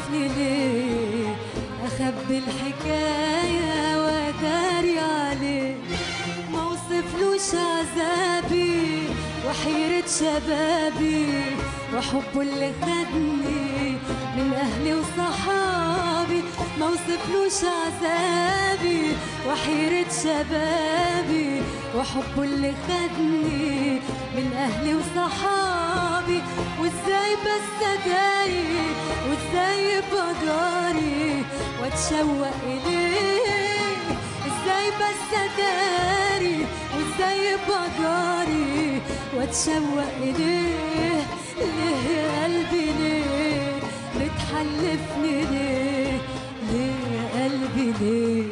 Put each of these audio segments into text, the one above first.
تحلفني ليه اخبي الحكايه واداري عليه ما وصفلوش عذابي وحيرة شبابي وحبه اللي خدني من اهلي وصحابي ما وصفلوش عذابي وحيرة شبابي وحبه اللي خدني من اهلي وصحابي وازاي بس اداري وازاي بجاري واتشوق اليه ازاي بس اداري وازاي بجاري واتشوق اليه ليه يا قلبي ليه بتحلفني ليه ليه يا قلبي ليه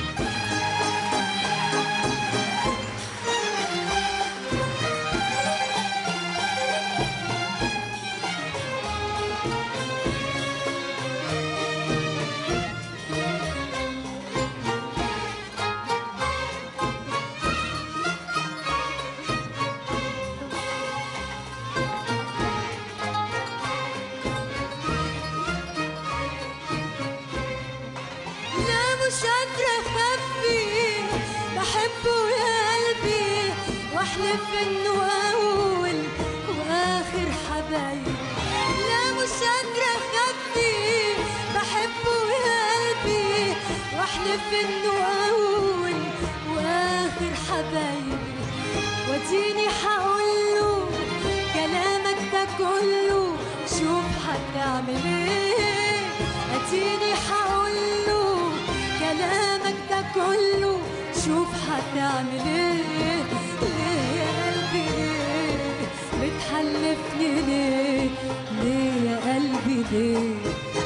لا مش قادرة أخبي بحبه يا قلبي وأحلف إنه أول وآخر حبايب لا مش قادرة أخبي بحبه يا قلبي وأحلف إنه أول وآخر حبايب واديني حقوله كلامك ده كله شوف هتعمل ايه اديني حقوله كلامك ده كله شوف هتعمل ايه ليه يا قلبي ليه بتحلفني ليه ليه يا قلبي ليه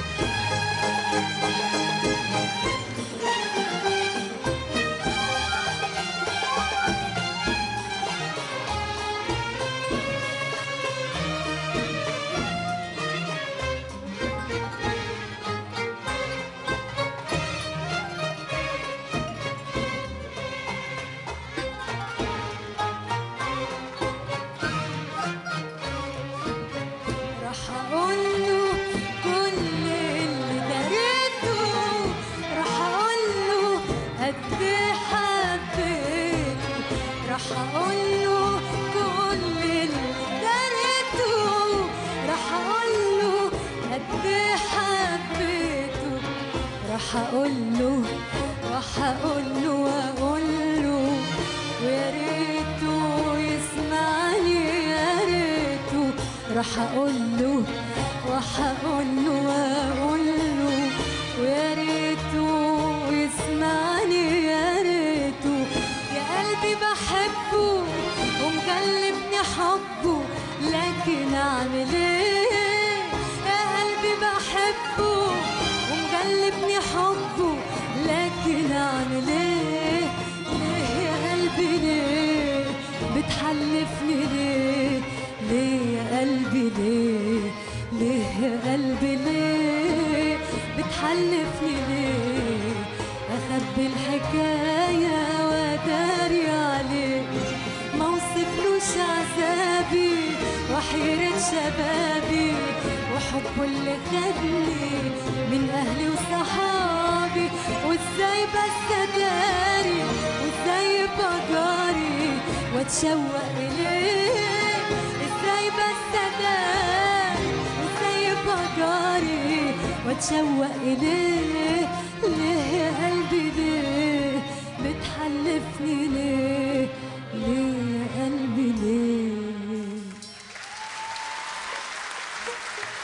راح اقوله كل اللي دريته راح اقوله قد إيه حبيته راح اقوله كل اللي دريته راح اقوله قد إيه حبيته راح اقوله راح اقوله واقوله ويا ريته يسمعني يا ريته راح اقوله راح اقوله واقوله ويا ريته يسمعني يا ريته يا قلبي بحبه ومغلبني حبه لكن اعمل ايه يا قلبي بحبه ومغلبني حبه لكن اعمل ايه ليه يا قلبي ليه بتحلفني ليه ليه يا قلبي ليه ليه يا قلبي ليه بتحلفني ليه اخبي الحكايه واداري عليه ما وصفلوش عذابي وحيرة شبابي وحبه اللي خدني من اهلي وصحابي وازاي بس اداري وازاي بجاري واتشوق اليه ازاي بس اداري وازاي بجاري واتشوق اليه ليه يا قلبي ليه بتحلفني ليه ليه يا قلبي ليه